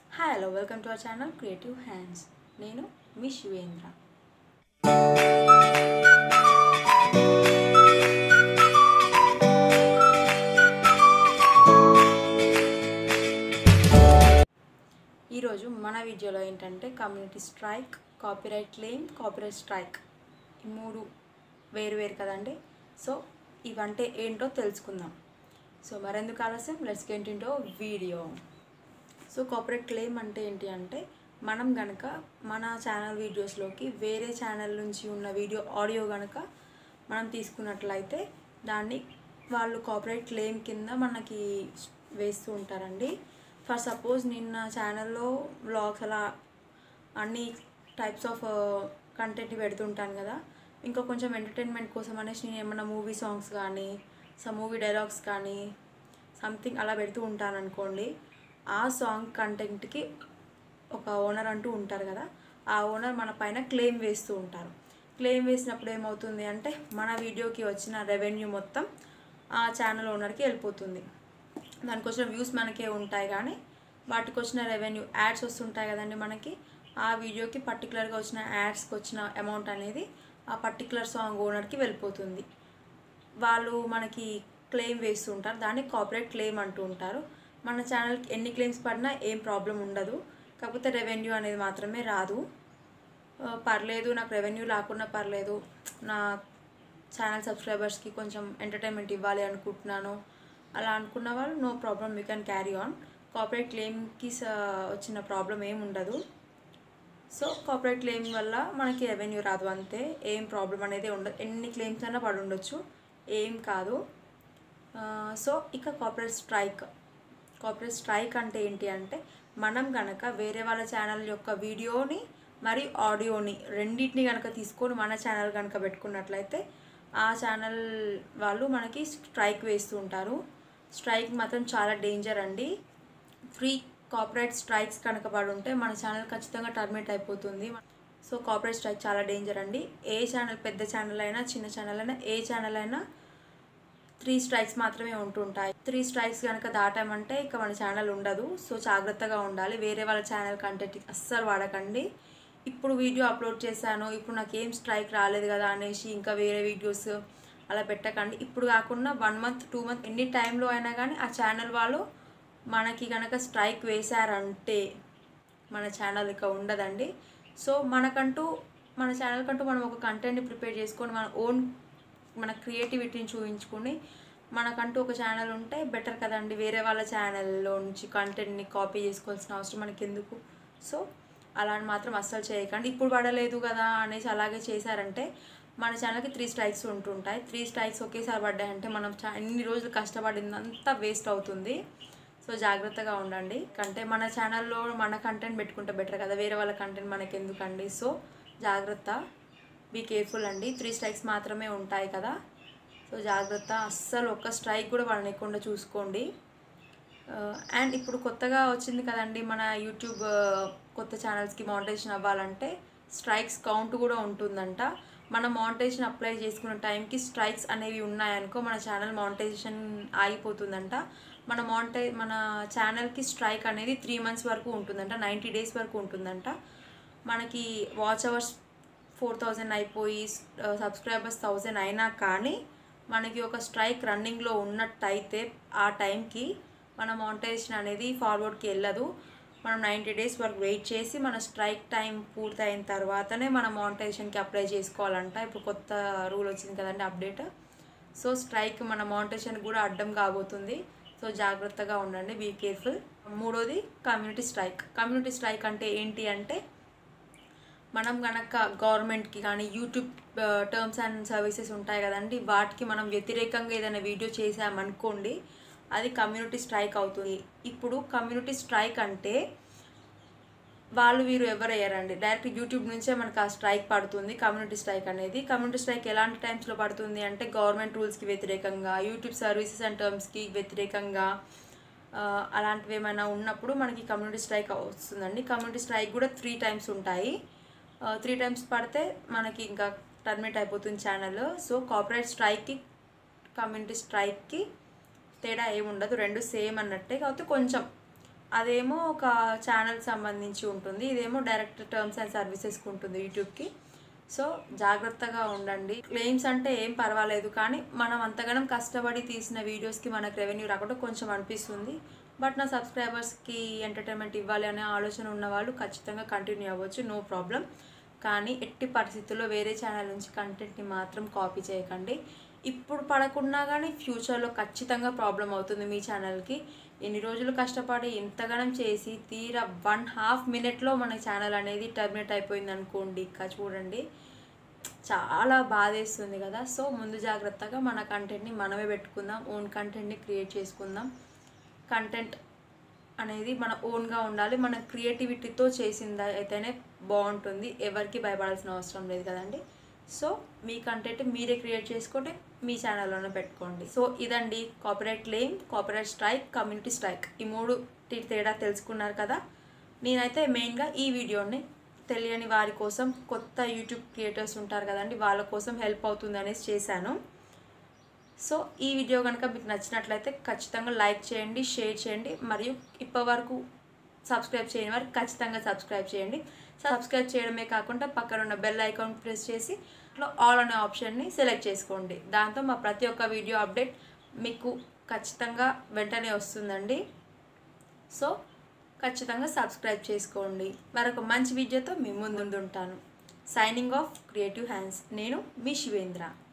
hi hello welcome to our channel creative hands నేను మీ శివేంద్ర ఈరోజు మన వీడియోలో ఏంటంటే community strike copyright claim copyright strike ఈ మూడు వేరు వేరు కదండి సో ఇవంటే ఏంటో తెలుసుకుందాం సో మరెందుకు ఆలస్యం let's get into video so copyright claim అంటే ఏంటి అంటే మనం గనక మన ఛానల్ వీడియోస్లోకి వేరే ఛానల్ నుంచి ఉన్న వీడియో ఆడియో గనక మనం తీసుకున్నట్లయితే దాన్ని వాళ్ళు కాపరేట్ క్లెయిమ్ కింద మనకి వేస్తూ ఉంటారండి ఫర్ సపోజ్ నిన్న ఛానల్లో వ్లాగ్స్ అలా అన్ని టైప్స్ ఆఫ్ కంటెంట్ పెడుతుంటాను కదా ఇంకా కొంచెం ఎంటర్టైన్మెంట్ కోసం అనేసి నేను ఏమన్నా మూవీ సాంగ్స్ కానీ సమ్ మూవీ డైలాగ్స్ కానీ సంథింగ్ అలా పెడుతూ ఉంటాను అనుకోండి ఆ సాంగ్ కంటెంట్కి ఒక ఓనర్ అంటూ ఉంటారు కదా ఆ ఓనర్ మన పైన క్లెయిమ్ వేస్తూ ఉంటారు క్లెయిమ్ వేసినప్పుడు ఏమవుతుంది అంటే మన వీడియోకి వచ్చిన రెవెన్యూ మొత్తం ఆ ఛానల్ ఓనర్కి వెళ్ళిపోతుంది దానికి వచ్చిన వ్యూస్ మనకే ఉంటాయి కానీ వాటికి వచ్చిన రెవెన్యూ యాడ్స్ వస్తుంటాయి కదండి మనకి ఆ వీడియోకి పర్టికులర్గా వచ్చిన యాడ్స్కి వచ్చిన అమౌంట్ అనేది ఆ పర్టికులర్ సాంగ్ ఓనర్కి వెళ్ళిపోతుంది వాళ్ళు మనకి క్లెయిమ్ వేస్తుంటారు దాన్ని కాపరేట్ క్లెయిమ్ అంటూ ఉంటారు మన ఛానల్కి ఎన్ని క్లెయిమ్స్ పడినా ఏం ప్రాబ్లం ఉండదు కాకపోతే రెవెన్యూ అనేది మాత్రమే రాదు ఆ, పర్లేదు నాకు రెవెన్యూ రాకున్నా పర్లేదు నా ఛానల్ సబ్స్క్రైబర్స్కి కొంచెం ఎంటర్టైన్మెంట్ ఇవ్వాలి అనుకుంటున్నాను అలా అనుకున్న వాళ్ళు no problem you can carry on copyright క్లెయిమ్కి వచ్చిన ప్రాబ్లం ఏం ఉండదు సో కాపరేట్ క్లెయిమ్ వల్ల మనకి రెవెన్యూ రాదు అంతే ఏం ప్రాబ్లం అనేది ఉండదు ఎన్ని క్లెయిమ్స్ అయినా పడి ఉండొచ్చు ఏం కాదు ఆ, సో ఇక కాపరేట్ స్ట్రైక్ కాపరేట్ స్ట్రైక్ అంటే ఏంటి అంటే మనం గనక వేరే వాళ్ళ ఛానల్ యొక్క వీడియోని మరి ఆడియోని రెండింటిని కనుక తీసుకొని మన ఛానల్ కనుక పెట్టుకున్నట్లయితే ఆ ఛానల్ వాళ్ళు మనకి స్ట్రైక్ వేస్తూ ఉంటారు స్ట్రైక్ మాత్రం చాలా డేంజర్ అండి ఫ్రీ కాపరేట్ స్ట్రైక్స్ కనుక పడి ఉంటే మన ఛానల్ ఖచ్చితంగా టర్మినేట్ అయిపోతుంది సో కాపరేట్ స్ట్రైక్ చాలా డేంజర్ అండి ఏ ఛానల్ పెద్ద ఛానల్ అయినా చిన్న ఛానల్ అయినా ఏ ఛానల్ అయినా త్రీ స్ట్రైక్స్ మాత్రమే ఉంటుంటాయి త్రీ స్ట్రైక్స్ కనుక దాటామంటే ఇక మన ఛానల్ ఉండదు సో జాగ్రత్తగా ఉండాలి వేరే వాళ్ళ ఛానల్ కంటెంట్ అస్సలు వాడకండి ఇప్పుడు వీడియో అప్లోడ్ చేశాను ఇప్పుడు నాకు ఏం స్ట్రైక్ రాలేదు కదా అనేసి ఇంకా వేరే వీడియోస్ అలా పెట్టకండి ఇప్పుడు కాకుండా వన్ మంత్ టూ మంత్ ఎన్ని టైంలో అయినా కానీ ఆ ఛానల్ వాళ్ళు మనకి కనుక స్ట్రైక్ వేశారంటే మన ఛానల్ ఇక ఉండదండి సో మనకంటూ మన ఛానల్ కంటూ మనం ఒక కంటెంట్ని ప్రిపేర్ చేసుకొని మన ఓన్ మన క్రియేటివిటీని చూపించుకొని మనకంటూ ఒక ఛానల్ ఉంటే బెటర్ కదండి వేరే వాళ్ళ ఛానల్లో నుంచి కంటెంట్ని కాపీ చేసుకోవాల్సిన అవసరం మనకి ఎందుకు సో అలా అని మాత్రం అస్సలు చేయకండి ఇప్పుడు పడలేదు కదా అనేసి అలాగే చేశారంటే మన ఛానల్కి త్రీ స్ట్రైక్స్ ఉంటుంటాయి త్రీ స్ట్రైక్స్ ఒకేసారి పడ్డాయంటే మనం చా- ఎన్ని రోజులు కష్టపడిందంతా వేస్ట్ అవుతుంది సో జాగ్రత్తగా ఉండండి కంటే మన ఛానల్లో మన కంటెంట్ పెట్టుకుంటే బెటర్ కదా వేరే వాళ్ళ కంటెంట్ మనకి ఎందుకండి సో జాగ్రత్త బీ కేర్ఫుల్ అండి త్రీ స్ట్రైక్స్ మాత్రమే ఉంటాయి కదా సో జాగ్రత్త అస్సలు ఒక్క స్ట్రైక్ కూడా పడలేకుండా చూసుకోండి అండ్ ఇప్పుడు కొత్తగా వచ్చింది కదండి మన యూట్యూబ్ ఆ, కొత్త ఛానల్స్కి మానిటైజేషన్ అవ్వాలంటే స్ట్రైక్స్ కౌంట్ కూడా ఉంటుందంట మన మానిటైజేషన్ అప్లై చేసుకున్న టైంకి స్ట్రైక్స్ అనేవి ఉన్నాయనుకో మన ఛానల్ మానిటైజేషన్ ఆగిపోతుందంట మన మానిటై మన ఛానల్కి స్ట్రైక్ అనేది త్రీ మంత్స్ వరకు ఉంటుందంట నైంటీ డేస్ వరకు ఉంటుందంట మనకి వాచ్ అవర్స్ ఫోర్ థౌజండ్ అయిపోయి సబ్స్క్రైబర్స్ థౌజండ్ అయినా కానీ మనకి ఒక స్ట్రైక్ రన్నింగ్లో ఉన్నట్టయితే ఆ టైంకి మన మానిటైజేషన్ అనేది ఫార్వర్డ్కి వెళ్ళదు మనం నైంటీ డేస్ వరకు వెయిట్ చేసి మన స్ట్రైక్ టైం పూర్తయిన తర్వాతనే మన మానిటైజేషన్కి అప్లై చేసుకోవాలంట ఇప్పుడు కొత్త రూల్ వచ్చింది కదండి అప్డేట్ సో స్ట్రైక్ మన మానిటైజేషన్ కూడా అడ్డం కాబోతుంది సో జాగ్రత్తగా ఉండండి బీ కేర్ఫుల్ మూడోది కమ్యూనిటీ స్ట్రైక్ కమ్యూనిటీ స్ట్రైక్ అంటే ఏంటి అంటే మనం కనుక గవర్నమెంట్కి కానీ యూట్యూబ్ టర్మ్స్ అండ్ సర్వీసెస్ ఉంటాయి కదండి వాటికి మనం వ్యతిరేకంగా ఏదైనా వీడియో చేసామనుకోండి అది కమ్యూనిటీ స్ట్రైక్ అవుతుంది ఇప్పుడు కమ్యూనిటీ స్ట్రైక్ అంటే వాళ్ళు వీరు ఎవరు అయ్యారండి డైరెక్ట్ యూట్యూబ్ నుంచే మనకు ఆ స్ట్రైక్ పడుతుంది కమ్యూనిటీ స్ట్రైక్ అనేది కమ్యూనిటీ స్ట్రైక్ ఎలాంటి టైమ్స్లో పడుతుంది అంటే గవర్నమెంట్ రూల్స్కి వ్యతిరేకంగా యూట్యూబ్ సర్వీసెస్ అండ్ టర్మ్స్కి వ్యతిరేకంగా ఆ, అలాంటివి ఏమైనా ఉన్నప్పుడు మనకి కమ్యూనిటీ స్ట్రైక్ వస్తుందండి కమ్యూనిటీ స్ట్రైక్ కూడా త్రీ టైమ్స్ ఉంటాయి త్రీ టైమ్స్ పడితే మనకి ఇంకా టర్మినేట్ అయిపోతుంది ఛానల్ సో కార్పొరేట్ స్ట్రైక్కి కమ్యూనిటీ స్ట్రైక్కి తేడా ఏముండదు రెండు సేమ్ అన్నట్టే కాకపోతే కొంచెం అదేమో ఒక ఛానల్ సంబంధించి ఉంటుంది ఇదేమో డైరెక్ట్ టర్మ్స్ అండ్ సర్వీసెస్కి ఉంటుంది యూట్యూబ్కి సో జాగ్రత్తగా ఉండండి క్లెయిమ్స్ అంటే ఏం పర్వాలేదు కానీ మనం అంతగానం కష్టపడి తీసిన వీడియోస్కి మనకు రెవెన్యూ రాకుండా కొంచెం అనిపిస్తుంది బట్ నా సబ్స్క్రైబర్స్కి ఎంటర్టైన్మెంట్ ఇవ్వాలి అనే ఆలోచన ఉన్న వాళ్ళు ఖచ్చితంగా కంటిన్యూ అవ్వచ్చు నో ప్రాబ్లం కానీ ఎట్టి పరిస్థితుల్లో వేరే ఛానల్ నుంచి కంటెంట్ని మాత్రం కాపీ చేయకండి ఇప్పుడు పడకున్నా కానీ ఫ్యూచర్లో ఖచ్చితంగా ప్రాబ్లం అవుతుంది మీ ఛానల్కి ఎన్ని రోజులు కష్టపడి ఇంతగానం చేసి తీరా వన్ హాఫ్ మినిట్లో మన ఛానల్ అనేది టర్మినేట్ అయిపోయింది అనుకోండి ఇక చూడండి చాలా బాధేస్తుంది కదా సో ముందు జాగ్రత్తగా మన కంటెంట్ని మనమే పెట్టుకుందాం ఓన్ కంటెంట్ని క్రియేట్ చేసుకుందాం కంటెంట్ అనేది మన ఓన్గా ఉండాలి మన క్రియేటివిటీతో చేసింది అయితేనే బాగుంటుంది ఎవరికి భయపడాల్సిన అవసరం లేదు కదండి సో మీ కంటెంట్ మీరే క్రియేట్ చేసుకుంటే మీ ఛానల్లోనే పెట్టుకోండి సో ఇదండి copyright claim copyright strike community strike ఈ మూడు టీ- తేడా తెలుసుకున్నారు కదా నేనైతే మెయిన్గా ఈ వీడియోని తెలియని వారి కోసం కొత్త యూట్యూబ్ క్రియేటర్స్ ఉంటారు కదండి వాళ్ళ కోసం హెల్ప్ అవుతుంది అనేసి చేశాను సో ఈ వీడియో కనుక మీకు నచ్చినట్లయితే ఖచ్చితంగా లైక్ చేయండి షేర్ చేయండి మరియు ఇప్పటివరకు సబ్స్క్రైబ్ చేయని వారికి ఖచ్చితంగా సబ్స్క్రైబ్ చేయండి సబ్స్క్రైబ్ చేయడమే కాకుండా పక్కన ఉన్న బెల్ ఐకాన్ ప్రెస్ చేసి అట్లా ఆల్ అనే ఆప్షన్ని సెలెక్ట్ చేసుకోండి దాంతో మా ప్రతి ఒక్క వీడియో అప్డేట్ మీకు ఖచ్చితంగా వెంటనే వస్తుందండి సో ఖచ్చితంగా సబ్స్క్రైబ్ చేసుకోండి మరొక మంచి వీడియోతో మీ ముందుంటాను సైనింగ్ ఆఫ్ క్రియేటివ్ హ్యాండ్స్ నేను మీ శివేంద్ర